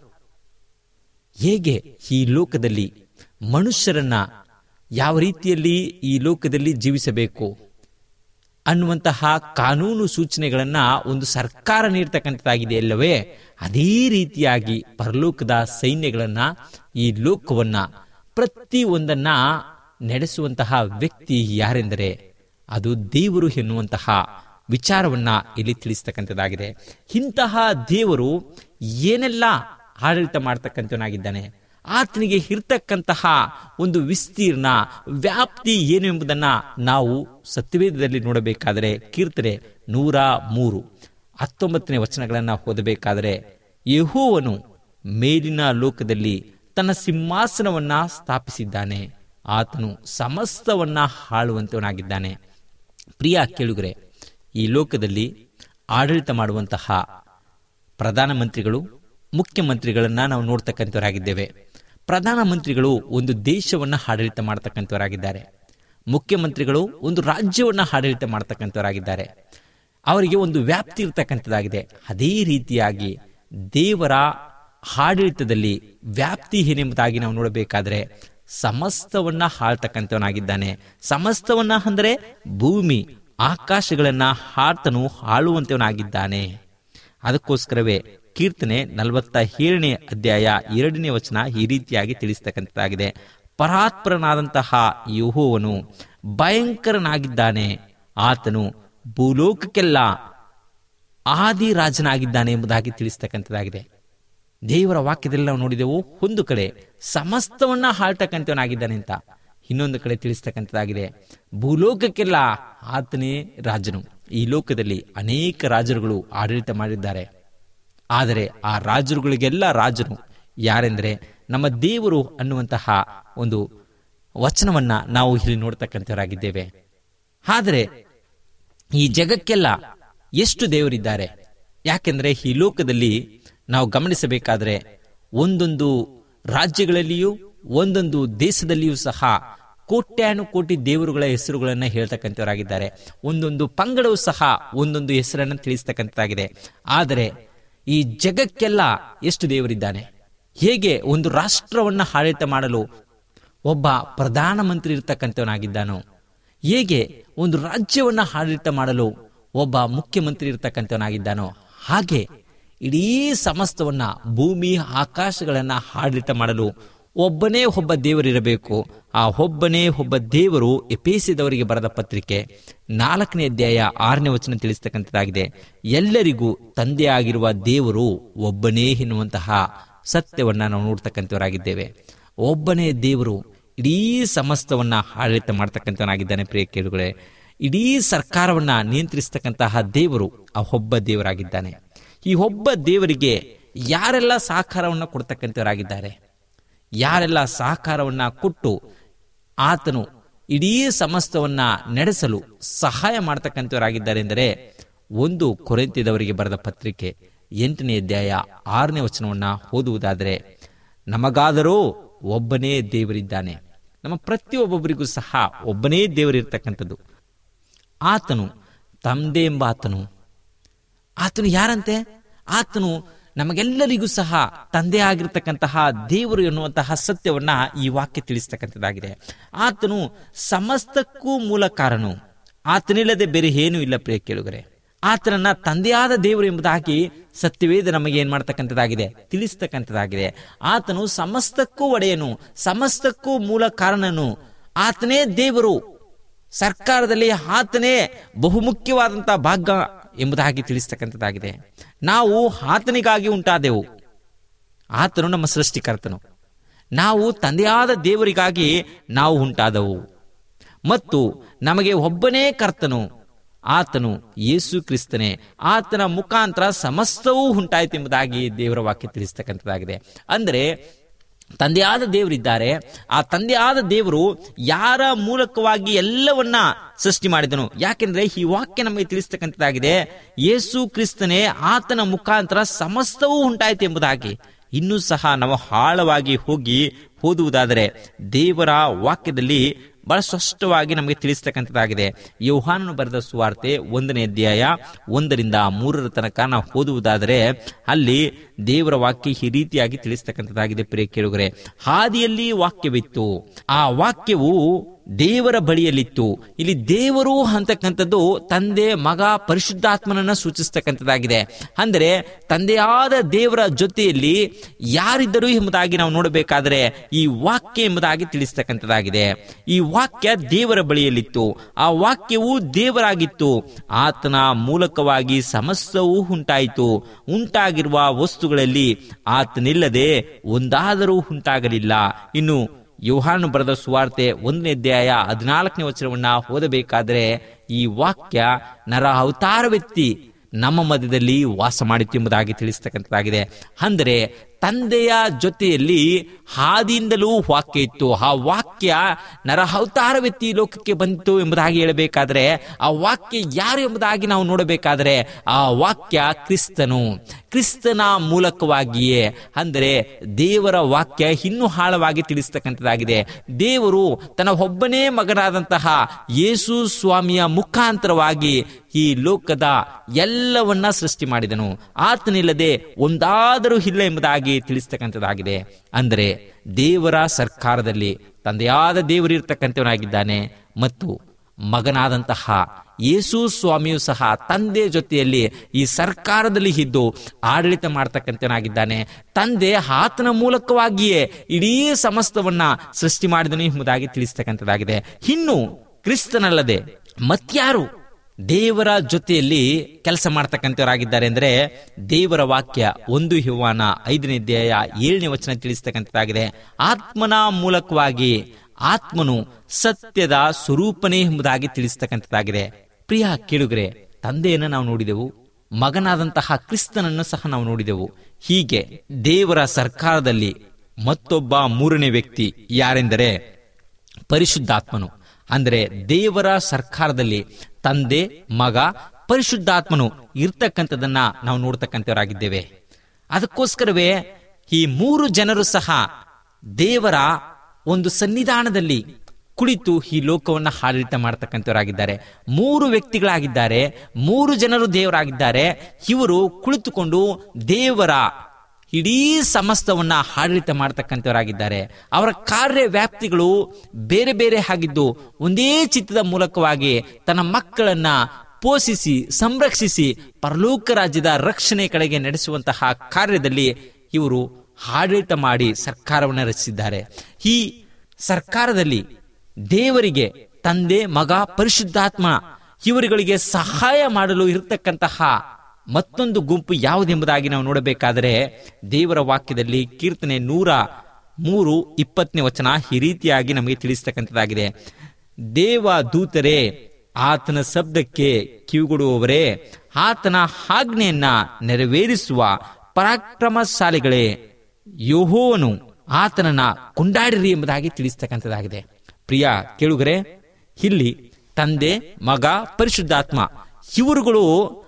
ಹೇಗೆ ಈ ಲೋಕದಲ್ಲಿ ಮನುಷ್ಯರನ್ನ ಯಾವ ರೀತಿಯಲ್ಲಿ ಈ ಲೋಕದಲ್ಲಿ ಜೀವಿಸಬೇಕು ಅನ್ನುವಂತಹ ಕಾನೂನು ಸೂಚನೆಗಳನ್ನ ಒಂದು ಸರ್ಕಾರ ನೀಡ್ತಕ್ಕಂಥದ್ದಾಗಿದೆ ಅಲ್ಲವೇ ಅದೇ ರೀತಿಯಾಗಿ ಪರಲೋಕದ ಸೈನ್ಯಗಳನ್ನ ಈ ಲೋಕವನ್ನ ಪ್ರತಿ ಒಂದನ್ನ ನಡೆಸುವಂತಹ ವ್ಯಕ್ತಿ ಯಾರೆಂದರೆ ಅದು ದೇವರು ಎನ್ನುವಂತಹ ವಿಚಾರವನ್ನ ಇಲ್ಲಿ ತಿಳಿಸ್ತಕ್ಕಂಥದ್ದಾಗಿದೆ ಇಂತಹ ದೇವರು ಏನೆಲ್ಲ ಆಡಳಿತ ಮಾಡ್ತಕ್ಕಂಥವನಾಗಿದ್ದಾನೆ ಆತನಿಗೆ ಇರ್ತಕ್ಕಂತಹ ಒಂದು ವಿಸ್ತೀರ್ಣ ವ್ಯಾಪ್ತಿ ಏನು ಎಂಬುದನ್ನ ನಾವು ಸತ್ಯವೇದದಲ್ಲಿ ನೋಡಬೇಕಾದರೆ ಕೀರ್ತನೆ ನೂರ ಮೂರು ಹತ್ತೊಂಬತ್ತನೇ ವಚನಗಳನ್ನ ಓದಬೇಕಾದರೆ ಯಹೋವನು ಮೇಲಿನ ಲೋಕದಲ್ಲಿ ತನ್ನ ಸಿಂಹಾಸನವನ್ನ ಸ್ಥಾಪಿಸಿದ್ದಾನೆ ಆತನು ಸಮಸ್ತವನ್ನ ಆಳುವಂತವನಾಗಿದ್ದಾನೆ ಪ್ರಿಯ ಕೇಳುಗರೆ ಈ ಲೋಕದಲ್ಲಿ ಆಡಳಿತ ಮಾಡುವಂತಹ ಪ್ರಧಾನಮಂತ್ರಿಗಳು ಮುಖ್ಯಮಂತ್ರಿಗಳನ್ನ ನಾವು ನೋಡ್ತಕ್ಕಂಥವರಾಗಿದ್ದೇವೆ ಪ್ರಧಾನಮಂತ್ರಿಗಳು ಒಂದು ದೇಶವನ್ನ ಆಡಳಿತ ಮಾಡತಕ್ಕಂಥವರಾಗಿದ್ದಾರೆ ಮುಖ್ಯಮಂತ್ರಿಗಳು ಒಂದು ರಾಜ್ಯವನ್ನ ಆಡಳಿತ ಮಾಡತಕ್ಕಂಥವರಾಗಿದ್ದಾರೆ ಅವರಿಗೆ ಒಂದು ವ್ಯಾಪ್ತಿ ಇರ್ತಕ್ಕಂಥದ್ದಾಗಿದೆ ಅದೇ ರೀತಿಯಾಗಿ ದೇವರ ಆಡಳಿತದಲ್ಲಿ ವ್ಯಾಪ್ತಿ ಏನೆಂಬುದಾಗಿ ನಾವು ನೋಡಬೇಕಾದ್ರೆ ಸಮಸ್ತವನ್ನ ಆಳ್ತಕ್ಕಂಥವನಾಗಿದ್ದಾನೆ ಸಮಸ್ತವನ್ನ ಅಂದರೆ ಭೂಮಿ ಆಕಾಶಗಳನ್ನ ಆತನು ಆಳುವಂತವನಾಗಿದ್ದಾನೆ ಅದಕ್ಕೋಸ್ಕರವೇ ಕೀರ್ತನೆ ನಲವತ್ತ ಏಳನೇ ಅಧ್ಯಾಯ ಎರಡನೇ ವಚನ ಈ ರೀತಿಯಾಗಿ ತಿಳಿಸ್ತಕ್ಕಂಥದ್ದಾಗಿದೆ ಪರಾತ್ಪರನಾದಂತಹ ಯಹೋವನು ಭಯಂಕರನಾಗಿದ್ದಾನೆ ಆತನು ಭೂಲೋಕಕ್ಕೆಲ್ಲ ಆದಿ ರಾಜನಾಗಿದ್ದಾನೆ ಎಂಬುದಾಗಿ ತಿಳಿಸ್ತಕ್ಕಂಥದ್ದಾಗಿದೆ ದೇವರ ವಾಕ್ಯದಲ್ಲಿ ನಾವು ನೋಡಿದೆವು ಒಂದು ಕಡೆ ಸಮಸ್ತವನ್ನ ಆಳ್ತಕ್ಕಂಥವನಾಗಿದ್ದಾನೆ ಅಂತ ಇನ್ನೊಂದು ಕಡೆ ತಿಳಿಸ್ತಕ್ಕಂಥದ್ದಾಗಿದೆ ಭೂಲೋಕಕ್ಕೆಲ್ಲ ಆತನೇ ರಾಜನು ಈ ಲೋಕದಲ್ಲಿ ಅನೇಕ ರಾಜರುಗಳು ಆಡಳಿತ ಮಾಡಿದ್ದಾರೆ ಆದರೆ ಆ ರಾಜರುಗಳಿಗೆಲ್ಲ ರಾಜನು ಯಾರೆಂದರೆ ನಮ್ಮ ದೇವರು ಅನ್ನುವಂತಹ ಒಂದು ವಚನವನ್ನ ನಾವು ಇಲ್ಲಿ ನೋಡ್ತಕ್ಕಂಥವರಾಗಿದ್ದೇವೆ ಆದರೆ ಈ ಜಗಕ್ಕೆಲ್ಲ ಎಷ್ಟು ದೇವರಿದ್ದಾರೆ ಯಾಕೆಂದ್ರೆ ಈ ಲೋಕದಲ್ಲಿ ನಾವು ಗಮನಿಸಬೇಕಾದ್ರೆ ಒಂದೊಂದು ರಾಜ್ಯಗಳಲ್ಲಿಯೂ ಒಂದೊಂದು ದೇಶದಲ್ಲಿಯೂ ಸಹ ಕೋಟ್ಯಾನು ಕೋಟಿ ದೇವರುಗಳ ಹೆಸರುಗಳನ್ನ ಹೇಳ್ತಕ್ಕಂಥವರಾಗಿದ್ದಾರೆ ಒಂದೊಂದು ಪಂಗಡವು ಸಹ ಒಂದೊಂದು ಹೆಸರನ್ನು ತಿಳಿಸ್ತಕ್ಕಂಥದ್ದಾಗಿದೆ ಆದರೆ ಈ ಜಗಕ್ಕೆಲ್ಲ ಎಷ್ಟು ದೇವರಿದ್ದಾನೆ ಹೇಗೆ ಒಂದು ರಾಷ್ಟ್ರವನ್ನ ಆಡಳಿತ ಮಾಡಲು ಒಬ್ಬ ಪ್ರಧಾನಮಂತ್ರಿ ಇರ್ತಕ್ಕಂಥವನಾಗಿದ್ದಾನೋ ಹೇಗೆ ಒಂದು ರಾಜ್ಯವನ್ನ ಆಡಳಿತ ಮಾಡಲು ಒಬ್ಬ ಮುಖ್ಯಮಂತ್ರಿ ಇರ್ತಕ್ಕಂಥವನಾಗಿದ್ದಾನೋ ಹಾಗೆ ಇಡೀ ಸಮಸ್ತವನ್ನ ಭೂಮಿ ಆಕಾಶಗಳನ್ನ ಆಡಳಿತ ಮಾಡಲು ಒಬ್ಬನೇ ಒಬ್ಬ ದೇವರಿರಬೇಕು ಆ ಒಬ್ಬನೇ ಒಬ್ಬ ದೇವರು ಎಪೇಸಿದವರಿಗೆ ಬರೆದ ಪತ್ರಿಕೆ ನಾಲ್ಕನೇ ಅಧ್ಯಾಯ ಆರನೇ ವಚನ ತಿಳಿಸ್ತಕ್ಕಂಥದ್ದಾಗಿದೆ ಎಲ್ಲರಿಗೂ ತಂದೆಯಾಗಿರುವ ದೇವರು ಒಬ್ಬನೇ ಎನ್ನುವಂತಹ ಸತ್ಯವನ್ನ ನಾವು ನೋಡ್ತಕ್ಕಂಥವರಾಗಿದ್ದೇವೆ ಒಬ್ಬನೇ ದೇವರು ಇಡೀ ಸಮಸ್ತವನ್ನ ಆಡಳಿತ ಮಾಡ್ತಕ್ಕಂಥವನಾಗಿದ್ದಾನೆ ಪ್ರಿಯ ಕೇಳುಗಳೇ ಇಡೀ ಸರ್ಕಾರವನ್ನ ನಿಯಂತ್ರಿಸ್ತಕ್ಕಂತಹ ದೇವರು ಆ ಒಬ್ಬ ದೇವರಾಗಿದ್ದಾನೆ ಈ ಒಬ್ಬ ದೇವರಿಗೆ ಯಾರೆಲ್ಲ ಸಹಕಾರವನ್ನ ಕೊಡ್ತಕ್ಕಂಥವರಾಗಿದ್ದಾರೆ ಯಾರೆಲ್ಲ ಸಹಕಾರವನ್ನ ಕೊಟ್ಟು ಆತನು ಇಡೀ ಸಮಸ್ತವನ್ನ ನಡೆಸಲು ಸಹಾಯ ಮಾಡ್ತಕ್ಕಂಥವರಾಗಿದ್ದಾರೆ ಎಂದರೆ ಒಂದು ಕೊರೆಂತಿದವರಿಗೆ ಬರೆದ ಪತ್ರಿಕೆ ಎಂಟನೇ ಅಧ್ಯಾಯ ಆರನೇ ವಚನವನ್ನ ಓದುವುದಾದರೆ ನಮಗಾದರೂ ಒಬ್ಬನೇ ದೇವರಿದ್ದಾನೆ ನಮ್ಮ ಪ್ರತಿಯೊಬ್ಬೊಬ್ಬರಿಗೂ ಸಹ ಒಬ್ಬನೇ ದೇವರಿರ್ತಕ್ಕಂಥದ್ದು ಆತನು ತಂದೆ ಎಂಬ ಆತನು ಆತನು ಯಾರಂತೆ ಆತನು ನಮಗೆಲ್ಲರಿಗೂ ಸಹ ತಂದೆ ಆಗಿರ್ತಕ್ಕಂತಹ ದೇವರು ಎನ್ನುವಂತಹ ಸತ್ಯವನ್ನ ಈ ವಾಕ್ಯ ತಿಳಿಸ್ತಕ್ಕಂಥದ್ದಾಗಿದೆ ಆತನು ಸಮಸ್ತಕ್ಕೂ ಮೂಲ ಕಾರಣನು ಆತನಿಲ್ಲದೆ ಬೇರೆ ಏನೂ ಇಲ್ಲ ಪ್ರಿಯ ಕೇಳುಗರೆ ಆತನನ್ನ ತಂದೆಯಾದ ದೇವರು ಎಂಬುದಾಗಿ ಸತ್ಯವೇದ ನಮಗೆ ಏನ್ ಮಾಡ್ತಕ್ಕಂಥದ್ದಾಗಿದೆ ತಿಳಿಸ್ತಕ್ಕಂಥದ್ದಾಗಿದೆ ಆತನು ಸಮಸ್ತಕ್ಕೂ ಒಡೆಯನು ಸಮಸ್ತಕ್ಕೂ ಮೂಲ ಕಾರಣನು ಆತನೇ ದೇವರು ಸರ್ಕಾರದಲ್ಲಿ ಆತನೇ ಬಹುಮುಖ್ಯವಾದಂತಹ ಭಾಗ ಎಂಬುದಾಗಿ ತಿಳಿಸ್ತಕ್ಕಂಥದ್ದಾಗಿದೆ ನಾವು ಆತನಿಗಾಗಿ ಉಂಟಾದೆವು ಆತನು ನಮ್ಮ ಸೃಷ್ಟಿಕರ್ತನು ನಾವು ತಂದೆಯಾದ ದೇವರಿಗಾಗಿ ನಾವು ಉಂಟಾದವು ಮತ್ತು ನಮಗೆ ಒಬ್ಬನೇ ಕರ್ತನು ಆತನು ಯೇಸು ಕ್ರಿಸ್ತನೇ ಆತನ ಮುಖಾಂತರ ಸಮಸ್ತವೂ ಉಂಟಾಯಿತು ಎಂಬುದಾಗಿ ದೇವರ ವಾಕ್ಯ ತಿಳಿಸ್ತಕ್ಕಂಥದ್ದಾಗಿದೆ ಅಂದರೆ ತಂದೆಯಾದ ದೇವರಿದ್ದಾರೆ ಆ ತಂದೆಯಾದ ದೇವರು ಯಾರ ಮೂಲಕವಾಗಿ ಎಲ್ಲವನ್ನ ಸೃಷ್ಟಿ ಮಾಡಿದನು ಯಾಕೆಂದ್ರೆ ಈ ವಾಕ್ಯ ನಮಗೆ ತಿಳಿಸ್ತಕ್ಕಂಥದ್ದಾಗಿದೆ ಯೇಸು ಕ್ರಿಸ್ತನೇ ಆತನ ಮುಖಾಂತರ ಸಮಸ್ತವೂ ಉಂಟಾಯಿತು ಎಂಬುದಾಗಿ ಇನ್ನೂ ಸಹ ನಾವು ಆಳವಾಗಿ ಹೋಗಿ ಓದುವುದಾದರೆ ದೇವರ ವಾಕ್ಯದಲ್ಲಿ ಬಹಳ ಸ್ಪಷ್ಟವಾಗಿ ನಮಗೆ ತಿಳಿಸ್ತಕ್ಕಂಥದ್ದಾಗಿದೆ ಯೋಹಾನನು ಬರೆದ ಸುವಾರ್ತೆ ಒಂದನೇ ಅಧ್ಯಾಯ ಒಂದರಿಂದ ಮೂರರ ತನಕ ನಾವು ಓದುವುದಾದರೆ ಅಲ್ಲಿ ದೇವರ ವಾಕ್ಯ ಈ ರೀತಿಯಾಗಿ ತಿಳಿಸ್ತಕ್ಕಂಥದ್ದಾಗಿದೆ ಪ್ರಿಯ ಕೇಳುಗರೆ ಹಾದಿಯಲ್ಲಿ ವಾಕ್ಯವಿತ್ತು ಆ ವಾಕ್ಯವು ದೇವರ ಬಳಿಯಲ್ಲಿತ್ತು ಇಲ್ಲಿ ದೇವರು ಅಂತಕ್ಕಂಥದ್ದು ತಂದೆ ಮಗ ಪರಿಶುದ್ಧಾತ್ಮನನ್ನ ಸೂಚಿಸ್ತಕ್ಕಂಥದ್ದಾಗಿದೆ ಅಂದರೆ ತಂದೆಯಾದ ದೇವರ ಜೊತೆಯಲ್ಲಿ ಯಾರಿದ್ದರು ಎಂಬುದಾಗಿ ನಾವು ನೋಡಬೇಕಾದರೆ ಈ ವಾಕ್ಯ ಎಂಬುದಾಗಿ ತಿಳಿಸ್ತಕ್ಕಂಥದ್ದಾಗಿದೆ ಈ ವಾಕ್ಯ ದೇವರ ಬಳಿಯಲ್ಲಿತ್ತು ಆ ವಾಕ್ಯವು ದೇವರಾಗಿತ್ತು ಆತನ ಮೂಲಕವಾಗಿ ಸಮಸ್ತವೂ ಉಂಟಾಯಿತು ಉಂಟಾಗಿರುವ ವಸ್ತುಗಳಲ್ಲಿ ಆತನಿಲ್ಲದೆ ಒಂದಾದರೂ ಉಂಟಾಗಲಿಲ್ಲ ಇನ್ನು ಯೋಹಾನು ಬರೆದ ಸುವಾರ್ತೆ ಒಂದನೇ ಅಧ್ಯಾಯ ಹದಿನಾಲ್ಕನೇ ವಚನವನ್ನ ಓದಬೇಕಾದ್ರೆ ಈ ವಾಕ್ಯ ನರ ಅವತಾರವೆತ್ತಿ ನಮ್ಮ ಮಧ್ಯದಲ್ಲಿ ವಾಸ ಮಾಡಿತ್ತು ಎಂಬುದಾಗಿ ತಿಳಿಸ್ತಕ್ಕಂಥದ್ದಾಗಿದೆ ಅಂದರೆ ತಂದೆಯ ಜೊತೆಯಲ್ಲಿ ಹಾದಿಯಿಂದಲೂ ವಾಕ್ಯ ಇತ್ತು ಆ ವಾಕ್ಯ ನರ ಅವತಾರವೆತ್ತಿ ಲೋಕಕ್ಕೆ ಬಂತು ಎಂಬುದಾಗಿ ಹೇಳಬೇಕಾದ್ರೆ ಆ ವಾಕ್ಯ ಯಾರು ಎಂಬುದಾಗಿ ನಾವು ನೋಡಬೇಕಾದರೆ ಆ ವಾಕ್ಯ ಕ್ರಿಸ್ತನು ಕ್ರಿಸ್ತನ ಮೂಲಕವಾಗಿಯೇ ಅಂದರೆ ದೇವರ ವಾಕ್ಯ ಇನ್ನೂ ಆಳವಾಗಿ ತಿಳಿಸ್ತಕ್ಕಂಥದ್ದಾಗಿದೆ ದೇವರು ತನ್ನ ಒಬ್ಬನೇ ಮಗನಾದಂತಹ ಯೇಸು ಸ್ವಾಮಿಯ ಮುಖಾಂತರವಾಗಿ ಈ ಲೋಕದ ಎಲ್ಲವನ್ನ ಸೃಷ್ಟಿ ಮಾಡಿದನು ಆತನಿಲ್ಲದೆ ಒಂದಾದರೂ ಇಲ್ಲ ಎಂಬುದಾಗಿ ತಿಳಿಸ್ತಕ್ಕಂಥದ್ದಾಗಿದೆ ಅಂದರೆ ದೇವರ ಸರ್ಕಾರದಲ್ಲಿ ತಂದೆಯಾದ ದೇವರಿರ್ತಕ್ಕಂಥವನಾಗಿದ್ದಾನೆ ಮತ್ತು ಮಗನಾದಂತಹ ಯೇಸು ಸ್ವಾಮಿಯು ಸಹ ತಂದೆ ಜೊತೆಯಲ್ಲಿ ಈ ಸರ್ಕಾರದಲ್ಲಿ ಇದ್ದು ಆಡಳಿತ ಮಾಡ್ತಕ್ಕಂಥವನಾಗಿದ್ದಾನೆ ತಂದೆ ಆತನ ಮೂಲಕವಾಗಿಯೇ ಇಡೀ ಸಮಸ್ತವನ್ನ ಸೃಷ್ಟಿ ಮಾಡಿದನು ಎಂಬುದಾಗಿ ತಿಳಿಸ್ತಕ್ಕಂಥದ್ದಾಗಿದೆ ಇನ್ನು ಕ್ರಿಸ್ತನಲ್ಲದೆ ಮತ್ಯಾರು ದೇವರ ಜೊತೆಯಲ್ಲಿ ಕೆಲಸ ಮಾಡ್ತಕ್ಕಂಥವರಾಗಿದ್ದಾರೆ ಅಂದ್ರೆ ದೇವರ ವಾಕ್ಯ ಒಂದು ಯುವಾನ ಐದನೇ ಅಧ್ಯಾಯ ಏಳನೇ ವಚನ ತಿಳಿಸ್ತಕ್ಕಂಥದ್ದಾಗಿದೆ ಆತ್ಮನ ಮೂಲಕವಾಗಿ ಆತ್ಮನು ಸತ್ಯದ ಸ್ವರೂಪನೇ ಎಂಬುದಾಗಿ ತಿಳಿಸ್ತಕ್ಕಂಥದ್ದಾಗಿದೆ ಪ್ರಿಯ ಕೇಳುಗರೆ ತಂದೆಯನ್ನು ನಾವು ನೋಡಿದೆವು ಮಗನಾದಂತಹ ಕ್ರಿಸ್ತನನ್ನು ಸಹ ನಾವು ನೋಡಿದೆವು ಹೀಗೆ ದೇವರ ಸರ್ಕಾರದಲ್ಲಿ ಮತ್ತೊಬ್ಬ ಮೂರನೇ ವ್ಯಕ್ತಿ ಯಾರೆಂದರೆ ಪರಿಶುದ್ಧಾತ್ಮನು ಅಂದರೆ ದೇವರ ಸರ್ಕಾರದಲ್ಲಿ ತಂದೆ ಮಗ ಪರಿಶುದ್ಧಾತ್ಮನು ಇರ್ತಕ್ಕಂಥದನ್ನ ನಾವು ನೋಡ್ತಕ್ಕಂಥವರಾಗಿದ್ದೇವೆ ಅದಕ್ಕೋಸ್ಕರವೇ ಈ ಮೂರು ಜನರು ಸಹ ದೇವರ ಒಂದು ಸನ್ನಿಧಾನದಲ್ಲಿ ಕುಳಿತು ಈ ಲೋಕವನ್ನ ಆಡಳಿತ ಮಾಡತಕ್ಕಂಥವರಾಗಿದ್ದಾರೆ ಮೂರು ವ್ಯಕ್ತಿಗಳಾಗಿದ್ದಾರೆ ಮೂರು ಜನರು ದೇವರಾಗಿದ್ದಾರೆ ಇವರು ಕುಳಿತುಕೊಂಡು ದೇವರ ಇಡೀ ಸಮಸ್ತವನ್ನ ಆಡಳಿತ ಮಾಡತಕ್ಕಂಥವರಾಗಿದ್ದಾರೆ ಅವರ ಕಾರ್ಯ ವ್ಯಾಪ್ತಿಗಳು ಬೇರೆ ಬೇರೆ ಆಗಿದ್ದು ಒಂದೇ ಚಿತ್ತದ ಮೂಲಕವಾಗಿ ತನ್ನ ಮಕ್ಕಳನ್ನ ಪೋಷಿಸಿ ಸಂರಕ್ಷಿಸಿ ಪರಲೋಕ ರಾಜ್ಯದ ರಕ್ಷಣೆ ಕಡೆಗೆ ನಡೆಸುವಂತಹ ಕಾರ್ಯದಲ್ಲಿ ಇವರು ಆಡಳಿತ ಮಾಡಿ ಸರ್ಕಾರವನ್ನು ರಚಿಸಿದ್ದಾರೆ ಈ ಸರ್ಕಾರದಲ್ಲಿ ದೇವರಿಗೆ ತಂದೆ ಮಗ ಪರಿಶುದ್ಧಾತ್ಮ ಇವರುಗಳಿಗೆ ಸಹಾಯ ಮಾಡಲು ಇರತಕ್ಕಂತಹ ಮತ್ತೊಂದು ಗುಂಪು ಯಾವುದೆಂಬುದಾಗಿ ನಾವು ನೋಡಬೇಕಾದರೆ ದೇವರ ವಾಕ್ಯದಲ್ಲಿ ಕೀರ್ತನೆ ನೂರ ಮೂರು ಇಪ್ಪತ್ತನೇ ವಚನ ಈ ರೀತಿಯಾಗಿ ನಮಗೆ ತಿಳಿಸ್ತಕ್ಕಂಥದ್ದಾಗಿದೆ ದೇವ ದೂತರೇ ಆತನ ಶಬ್ದಕ್ಕೆ ಕಿವಿಗೊಡುವವರೇ ಆತನ ಆಜ್ಞೆಯನ್ನ ನೆರವೇರಿಸುವ ಪರಾಕ್ರಮಶಾಲಿಗಳೇ ಯೋಹೋವನು ಆತನನ್ನ ಕೊಂಡಾಡಿರಿ ಎಂಬುದಾಗಿ ತಿಳಿಸ್ತಕ್ಕಂಥದ್ದಾಗಿದೆ ಪ್ರಿಯ ಕೇಳುಗರೆ ಇಲ್ಲಿ ತಂದೆ ಮಗ ಪರಿಶುದ್ಧಾತ್ಮ ಇವರುಗಳು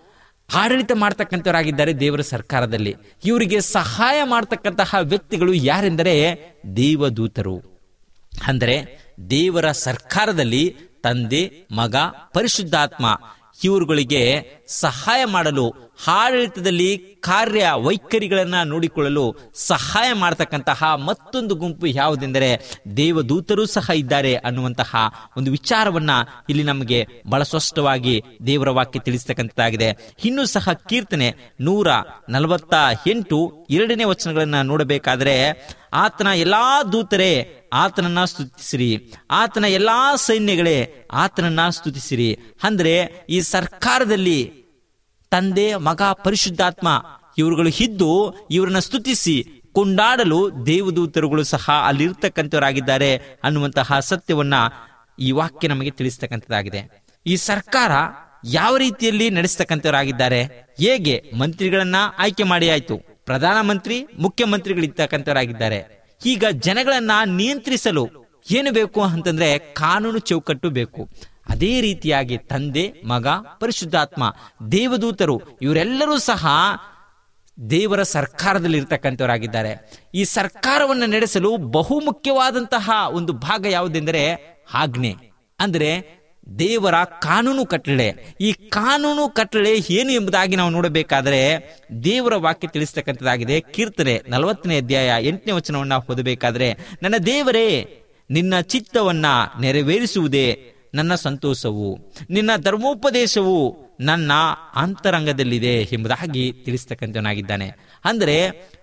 ಆಡಳಿತ ಮಾಡ್ತಕ್ಕಂಥವರಾಗಿದ್ದಾರೆ ದೇವರ ಸರ್ಕಾರದಲ್ಲಿ ಇವರಿಗೆ ಸಹಾಯ ಮಾಡ್ತಕ್ಕಂತಹ ವ್ಯಕ್ತಿಗಳು ಯಾರೆಂದರೆ ದೇವದೂತರು ಅಂದರೆ ದೇವರ ಸರ್ಕಾರದಲ್ಲಿ ತಂದೆ ಮಗ ಪರಿಶುದ್ಧಾತ್ಮ ಇವರುಗಳಿಗೆ ಸಹಾಯ ಮಾಡಲು ಆಡಳಿತದಲ್ಲಿ ಕಾರ್ಯ ವೈಖರಿಗಳನ್ನ ನೋಡಿಕೊಳ್ಳಲು ಸಹಾಯ ಮಾಡತಕ್ಕಂತಹ ಮತ್ತೊಂದು ಗುಂಪು ಯಾವುದೆಂದರೆ ದೇವದೂತರು ಸಹ ಇದ್ದಾರೆ ಅನ್ನುವಂತಹ ಒಂದು ವಿಚಾರವನ್ನ ಇಲ್ಲಿ ನಮಗೆ ಬಹಳ ಸ್ಪಷ್ಟವಾಗಿ ದೇವರ ವಾಕ್ಯ ತಿಳಿಸ್ತಕ್ಕಂಥದ್ದಾಗಿದೆ ಇನ್ನು ಸಹ ಕೀರ್ತನೆ ನೂರ ನಲವತ್ತ ಎಂಟು ಎರಡನೇ ವಚನಗಳನ್ನ ನೋಡಬೇಕಾದ್ರೆ ಆತನ ಎಲ್ಲಾ ದೂತರೇ ಆತನನ್ನ ಸ್ತುತಿಸಿರಿ ಆತನ ಎಲ್ಲಾ ಸೈನ್ಯಗಳೇ ಆತನನ್ನ ಸ್ತುತಿಸಿರಿ ಅಂದ್ರೆ ಈ ಸರ್ಕಾರದಲ್ಲಿ ತಂದೆ ಮಗ ಪರಿಶುದ್ಧಾತ್ಮ ಇವರುಗಳು ಇದ್ದು ಇವರನ್ನ ಸ್ತುತಿಸಿ ಕೊಂಡಾಡಲು ದೇವದೂತರುಗಳು ಸಹ ಅಲ್ಲಿರ್ತಕ್ಕಂಥವರಾಗಿದ್ದಾರೆ ಅನ್ನುವಂತಹ ಸತ್ಯವನ್ನ ಈ ವಾಕ್ಯ ನಮಗೆ ತಿಳಿಸ್ತಕ್ಕಂಥದ್ದಾಗಿದೆ ಈ ಸರ್ಕಾರ ಯಾವ ರೀತಿಯಲ್ಲಿ ನಡೆಸ್ತಕ್ಕಂಥವರಾಗಿದ್ದಾರೆ ಹೇಗೆ ಮಂತ್ರಿಗಳನ್ನ ಆಯ್ಕೆ ಮಾಡಿ ಆಯ್ತು ಪ್ರಧಾನಮಂತ್ರಿ ಮುಖ್ಯಮಂತ್ರಿಗಳಿರ್ತಕ್ಕಂಥವರಾಗಿದ್ದಾರೆ ಈಗ ಜನಗಳನ್ನ ನಿಯಂತ್ರಿಸಲು ಏನು ಬೇಕು ಅಂತಂದ್ರೆ ಕಾನೂನು ಚೌಕಟ್ಟು ಬೇಕು ಅದೇ ರೀತಿಯಾಗಿ ತಂದೆ ಮಗ ಪರಿಶುದ್ಧಾತ್ಮ ದೇವದೂತರು ಇವರೆಲ್ಲರೂ ಸಹ ದೇವರ ಸರ್ಕಾರದಲ್ಲಿ ಇರ್ತಕ್ಕಂಥವರಾಗಿದ್ದಾರೆ ಈ ಸರ್ಕಾರವನ್ನು ನಡೆಸಲು ಬಹು ಮುಖ್ಯವಾದಂತಹ ಒಂದು ಭಾಗ ಯಾವುದೆಂದರೆ ಆಜ್ಞೆ ಅಂದ್ರೆ ದೇವರ ಕಾನೂನು ಕಟ್ಟಳೆ ಈ ಕಾನೂನು ಕಟ್ಟಳೆ ಏನು ಎಂಬುದಾಗಿ ನಾವು ನೋಡಬೇಕಾದರೆ ದೇವರ ವಾಕ್ಯ ತಿಳಿಸ್ತಕ್ಕಂಥದ್ದಾಗಿದೆ ಕೀರ್ತನೆ ನಲವತ್ತನೇ ಅಧ್ಯಾಯ ಎಂಟನೇ ವಚನವನ್ನ ಓದಬೇಕಾದ್ರೆ ನನ್ನ ದೇವರೇ ನಿನ್ನ ಚಿತ್ತವನ್ನ ನೆರವೇರಿಸುವುದೇ ನನ್ನ ಸಂತೋಷವು ನಿನ್ನ ಧರ್ಮೋಪದೇಶವು ನನ್ನ ಅಂತರಂಗದಲ್ಲಿದೆ ಎಂಬುದಾಗಿ ತಿಳಿಸ್ತಕ್ಕಂಥವನಾಗಿದ್ದಾನೆ ಅಂದರೆ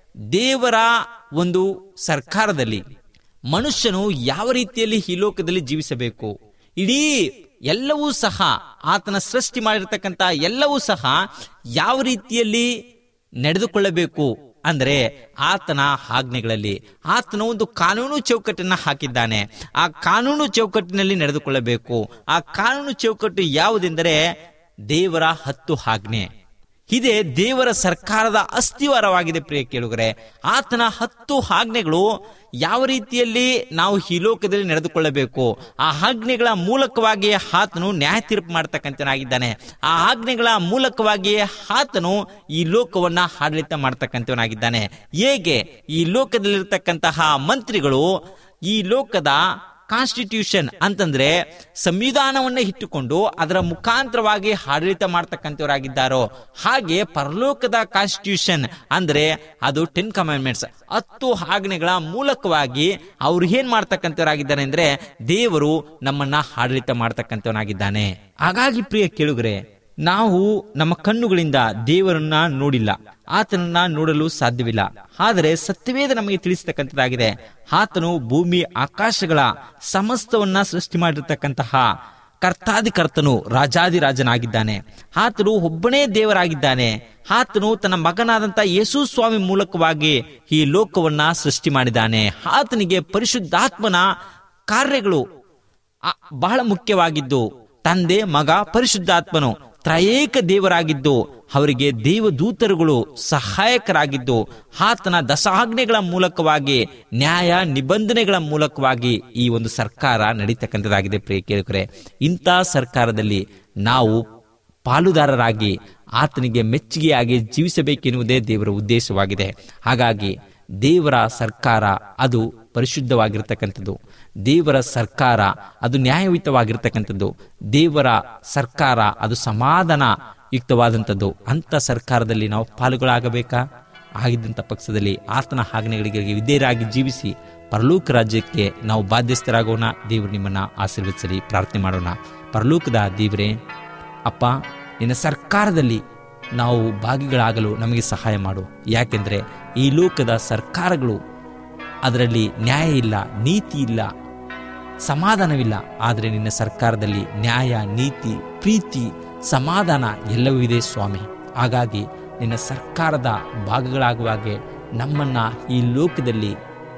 ದೇವರ ಒಂದು ಸರ್ಕಾರದಲ್ಲಿ ಮನುಷ್ಯನು ಯಾವ ರೀತಿಯಲ್ಲಿ ಈ ಲೋಕದಲ್ಲಿ ಜೀವಿಸಬೇಕು ಇಡೀ ಎಲ್ಲವೂ ಸಹ ಆತನ ಸೃಷ್ಟಿ ಮಾಡಿರ್ತಕ್ಕಂಥ ಎಲ್ಲವೂ ಸಹ ಯಾವ ರೀತಿಯಲ್ಲಿ ನಡೆದುಕೊಳ್ಳಬೇಕು ಅಂದ್ರೆ ಆತನ ಆಜ್ಞೆಗಳಲ್ಲಿ ಆತನ ಒಂದು ಕಾನೂನು ಚೌಕಟ್ಟನ್ನ ಹಾಕಿದ್ದಾನೆ ಆ ಕಾನೂನು ಚೌಕಟ್ಟಿನಲ್ಲಿ ನಡೆದುಕೊಳ್ಳಬೇಕು ಆ ಕಾನೂನು ಚೌಕಟ್ಟು ಯಾವುದೆಂದರೆ ದೇವರ ಹತ್ತು ಆಜ್ಞೆ ಇದೇ ದೇವರ ಸರ್ಕಾರದ ಅಸ್ಥಿವಾರವಾಗಿದೆ ಪ್ರಿಯ ಕೇಳುಗರೆ ಆತನ ಹತ್ತು ಆಜ್ಞೆಗಳು ಯಾವ ರೀತಿಯಲ್ಲಿ ನಾವು ಈ ಲೋಕದಲ್ಲಿ ನಡೆದುಕೊಳ್ಳಬೇಕು ಆ ಆಜ್ಞೆಗಳ ಮೂಲಕವಾಗಿ ಆತನು ನ್ಯಾಯ ತೀರ್ಪು ಮಾಡ್ತಕ್ಕಂಥವನಾಗಿದ್ದಾನೆ ಆ ಆಜ್ಞೆಗಳ ಮೂಲಕವಾಗಿ ಆತನು ಈ ಲೋಕವನ್ನ ಆಡಳಿತ ಮಾಡ್ತಕ್ಕಂಥವನಾಗಿದ್ದಾನೆ ಹೇಗೆ ಈ ಲೋಕದಲ್ಲಿರ್ತಕ್ಕಂತಹ ಮಂತ್ರಿಗಳು ಈ ಲೋಕದ ಕಾನ್ಸ್ಟಿಟ್ಯೂಷನ್ ಅಂತಂದ್ರೆ ಸಂವಿಧಾನವನ್ನ ಇಟ್ಟುಕೊಂಡು ಅದರ ಮುಖಾಂತರವಾಗಿ ಆಡಳಿತ ಮಾಡ್ತಕ್ಕಂಥವರಾಗಿದ್ದಾರೋ ಹಾಗೆ ಪರಲೋಕದ ಕಾನ್ಸ್ಟಿಟ್ಯೂಷನ್ ಅಂದ್ರೆ ಅದು ಟೆನ್ ಕಮಾಂಡ್ಮೆಂಟ್ಸ್ ಹತ್ತು ಆಜ್ಞೆಗಳ ಮೂಲಕವಾಗಿ ಅವ್ರು ಏನ್ ಮಾಡ್ತಕ್ಕಂಥವರಾಗಿದ್ದಾರೆ ಅಂದ್ರೆ ದೇವರು ನಮ್ಮನ್ನ ಆಡಳಿತ ಮಾಡ್ತಕ್ಕಂಥವನಾಗಿದ್ದಾನೆ ಹಾಗಾಗಿ ಪ್ರಿಯ ಕೇಳುಗರೆ ನಾವು ನಮ್ಮ ಕಣ್ಣುಗಳಿಂದ ದೇವರನ್ನ ನೋಡಿಲ್ಲ ಆತನನ್ನ ನೋಡಲು ಸಾಧ್ಯವಿಲ್ಲ ಆದರೆ ಸತ್ಯವೇದ ನಮಗೆ ತಿಳಿಸತಕ್ಕಂಥದ್ದಾಗಿದೆ ಆತನು ಭೂಮಿ ಆಕಾಶಗಳ ಸಮಸ್ತವನ್ನ ಸೃಷ್ಟಿ ಮಾಡಿರ್ತಕ್ಕಂತಹ ಕರ್ತಾದಿಕರ್ತನು ರಾಜಾದಿರಾಜನಾಗಿದ್ದಾನೆ ಆತನು ಒಬ್ಬನೇ ದೇವರಾಗಿದ್ದಾನೆ ಆತನು ತನ್ನ ಮಗನಾದಂತ ಯೇಸು ಸ್ವಾಮಿ ಮೂಲಕವಾಗಿ ಈ ಲೋಕವನ್ನ ಸೃಷ್ಟಿ ಮಾಡಿದ್ದಾನೆ ಆತನಿಗೆ ಪರಿಶುದ್ಧಾತ್ಮನ ಕಾರ್ಯಗಳು ಆ- ಬಹಳ ಮುಖ್ಯವಾಗಿದ್ದು ತಂದೆ ಮಗ ಪರಿಶುದ್ಧಾತ್ಮನು ತ್ರಯೇಕ ದೇವರಾಗಿದ್ದು ಅವರಿಗೆ ದೇವದೂತರುಗಳು ಸಹಾಯಕರಾಗಿದ್ದು ಆತನ ದಶಾಜ್ಞೆಗಳ ಮೂಲಕವಾಗಿ ನ್ಯಾಯ ನಿಬಂಧನೆಗಳ ಮೂಲಕವಾಗಿ ಈ ಒಂದು ಸರ್ಕಾರ ನಡೀತಕ್ಕಂಥದ್ದಾಗಿದೆ ಪ್ರಿಯ ಕೇಳುಗರೆ ಇಂಥ ಸರ್ಕಾರದಲ್ಲಿ ನಾವು ಪಾಲುದಾರರಾಗಿ ಆತನಿಗೆ ಮೆಚ್ಚುಗೆಯಾಗಿ ಜೀವಿಸಬೇಕೆನ್ನುವುದೇ ದೇವರ ಉದ್ದೇಶವಾಗಿದೆ ಹಾಗಾಗಿ ದೇವರ ಸರ್ಕಾರ ಅದು ಪರಿಶುದ್ಧವಾಗಿರ್ತಕ್ಕಂಥದ್ದು ದೇವರ ಸರ್ಕಾರ ಅದು ನ್ಯಾಯಯುತವಾಗಿರ್ತಕ್ಕಂಥದ್ದು ದೇವರ ಸರ್ಕಾರ ಅದು ಸಮಾಧಾನ ಯುಕ್ತವಾದಂಥದ್ದು ಅಂತ ಸರ್ಕಾರದಲ್ಲಿ ನಾವು ಪಾಲುಗಳಾಗಬೇಕಾ ಆಗಿದ್ದಂಥ ಪಕ್ಷದಲ್ಲಿ ಆತನ ಆಜ್ಞೆಗಳಿಗೆ ವಿಧೇಯರಾಗಿ ಜೀವಿಸಿ ಪರಲೋಕ ರಾಜ್ಯಕ್ಕೆ ನಾವು ಬಾಧ್ಯಸ್ಥರಾಗೋಣ ದೇವರು ನಿಮ್ಮನ್ನ ಆಶೀರ್ವದಿಸಲಿ ಪ್ರಾರ್ಥನೆ ಮಾಡೋಣ ಪರಲೋಕದ ದೇವರೇ ಅಪ್ಪ ನಿನ್ನ ಸರ್ಕಾರದಲ್ಲಿ ನಾವು ಭಾಗಿಗಳಾಗಲು ನಮಗೆ ಸಹಾಯ ಮಾಡು ಯಾಕೆಂದ್ರೆ ಈ ಲೋಕದ ಸರ್ಕಾರಗಳು ಅದರಲ್ಲಿ ನ್ಯಾಯ ಇಲ್ಲ ನೀತಿ ಇಲ್ಲ ಸಮಾಧಾನವಿಲ್ಲ ಆದರೆ ನಿನ್ನ ಸರ್ಕಾರದಲ್ಲಿ ನ್ಯಾಯ ನೀತಿ ಪ್ರೀತಿ ಸಮಾಧಾನ ಎಲ್ಲವೂ ಇದೆ ಸ್ವಾಮಿ ಹಾಗಾಗಿ ನಿನ್ನ ಸರ್ಕಾರದ ಭಾಗಗಳಾಗುವಾಗೆ ನಮ್ಮನ್ನ ಈ ಲೋಕದಲ್ಲಿ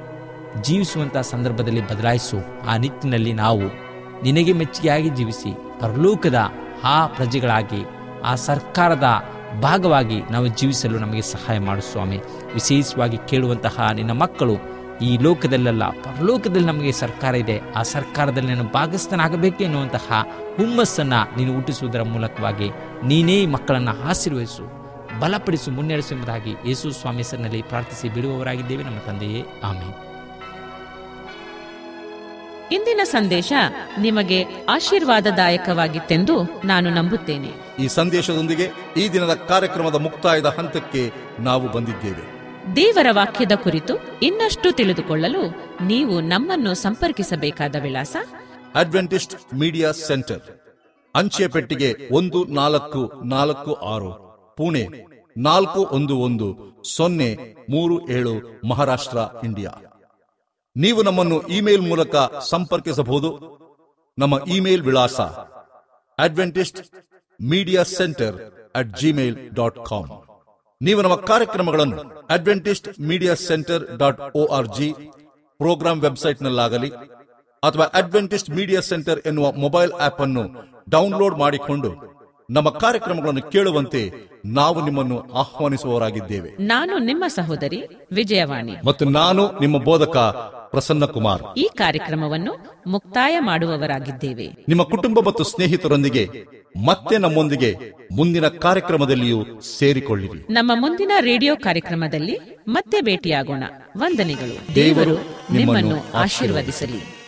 ಜೀವಿಸುವಂಥ ಸಂದರ್ಭದಲ್ಲಿ ಬದಲಾಯಿಸು ಆ ನಿಟ್ಟಿನಲ್ಲಿ ನಾವು ನಿನಗೆ ಮೆಚ್ಚುಗೆಯಾಗಿ ಜೀವಿಸಿ ಪರಲೋಕದ ಆ ಪ್ರಜೆಗಳಾಗಿ ಆ ಸರ್ಕಾರದ ಭಾಗವಾಗಿ ನಾವು ಜೀವಿಸಲು ನಮಗೆ ಸಹಾಯ ಮಾಡು ಸ್ವಾಮಿ ವಿಶೇಷವಾಗಿ ಕೇಳುವಂತಹ ನಿನ್ನ ಮಕ್ಕಳು ಈ ಲೋಕದಲ್ಲೆಲ್ಲ ಪರಲೋಕದಲ್ಲಿ ನಮಗೆ ಸರ್ಕಾರ ಇದೆ ಆ ಸರ್ಕಾರದಲ್ಲಿ ನಾನು ಭಾಗಸ್ಥನಾಗಬೇಕು ಎನ್ನುವಂತಹ ಹುಮ್ಮಸ್ಸನ್ನ ನೀನು ಹುಟ್ಟಿಸುವುದರ ಮೂಲಕವಾಗಿ ನೀನೇ ಈ ಮಕ್ಕಳನ್ನು ಆಶೀರ್ವದಿಸು ಬಲಪಡಿಸು ಮುನ್ನಡೆಸು ಎಂಬುದಾಗಿ ಯೇಸು ಸ್ವಾಮಿ ಹೆಸರಿನಲ್ಲಿ ಪ್ರಾರ್ಥಿಸಿ ಬಿಡುವವರಾಗಿದ್ದೇವೆ ನಮ್ಮ ತಂದೆಯೇ ಆಮೇಲೆ ಇಂದಿನ ಸಂದೇಶ ನಿಮಗೆ ಆಶೀರ್ವಾದದಾಯಕವಾಗಿತ್ತೆಂದು ನಾನು ನಂಬುತ್ತೇನೆ ಈ ಸಂದೇಶದೊಂದಿಗೆ ಈ ದಿನದ ಕಾರ್ಯಕ್ರಮದ ಮುಕ್ತಾಯದ ಹಂತಕ್ಕೆ ನಾವು ಬಂದಿದ್ದೇವೆ ದೇವರ ವಾಕ್ಯದ ಕುರಿತು ಇನ್ನಷ್ಟು ತಿಳಿದುಕೊಳ್ಳಲು ನೀವು ನಮ್ಮನ್ನು ಸಂಪರ್ಕಿಸಬೇಕಾದ ವಿಳಾಸ ಅಡ್ವೆಂಟಿಸ್ಟ್ ಮೀಡಿಯಾ ಸೆಂಟರ್ ಅಂಚೆ ಪೆಟ್ಟಿಗೆ ಒಂದು ನಾಲ್ಕು ನಾಲ್ಕು ಆರು ಪುಣೆ ನಾಲ್ಕು ಒಂದು ಒಂದು ಸೊನ್ನೆ ಮೂರು ಏಳು ಮಹಾರಾಷ್ಟ್ರ ಇಂಡಿಯಾ ನೀವು ನಮ್ಮನ್ನು ಇಮೇಲ್ ಮೂಲಕ ಸಂಪರ್ಕಿಸಬಹುದು ನಮ್ಮ ಇಮೇಲ್ ವಿಳಾಸ Adventist media centre at Gmail dot com ನೀವು ನಮ್ಮ ಕಾರ್ಯಕ್ರಮಗಳನ್ನು Adventist media centre dot O R G programme ವೆಬ್ಸೈಟ್ನಲ್ಲಾಗಲಿ ಅಥವಾ ಅಡ್ವೆಂಟಿಸ್ಟ್ ಮೀಡಿಯಾ ಸೆಂಟರ್ ಎನ್ನುವ ಮೊಬೈಲ್ ಆಪ್ ಅನ್ನು ಡೌನ್ಲೋಡ್ ಮಾಡಿಕೊಂಡು ನಮ್ಮ ಕಾರ್ಯಕ್ರಮಗಳನ್ನು ಕೇಳುವಂತೆ ನಾವು ನಿಮ್ಮನ್ನು ಆಹ್ವಾನಿಸುವವರಾಗಿದ್ದೇವೆ ನಾನು ನಿಮ್ಮ ಸಹೋದರಿ ವಿಜಯವಾಣಿ ಮತ್ತು ನಾನು ನಿಮ್ಮ ಬೋಧಕ ಪ್ರಸನ್ನ ಕುಮಾರ್ ಈ ಕಾರ್ಯಕ್ರಮವನ್ನು ಮುಕ್ತಾಯ ಮಾಡುವವರಾಗಿದ್ದೇವೆ ನಿಮ್ಮ ಕುಟುಂಬ ಮತ್ತು ಸ್ನೇಹಿತರೊಂದಿಗೆ ಮತ್ತೆ ನಮ್ಮೊಂದಿಗೆ ಮುಂದಿನ ಕಾರ್ಯಕ್ರಮದಲ್ಲಿಯೂ ಸೇರಿಕೊಳ್ಳಿರಿ ನಮ್ಮ ಮುಂದಿನ ರೇಡಿಯೋ ಕಾರ್ಯಕ್ರಮದಲ್ಲಿ ಮತ್ತೆ ಭೇಟಿಯಾಗೋಣ ವಂದನೆಗಳು ದೇವರು ದೇವರು ನಿಮ್ಮನ್ನು ನಿಮ್ಮನ್ನು ಆಶೀರ್ವದಿಸಲಿ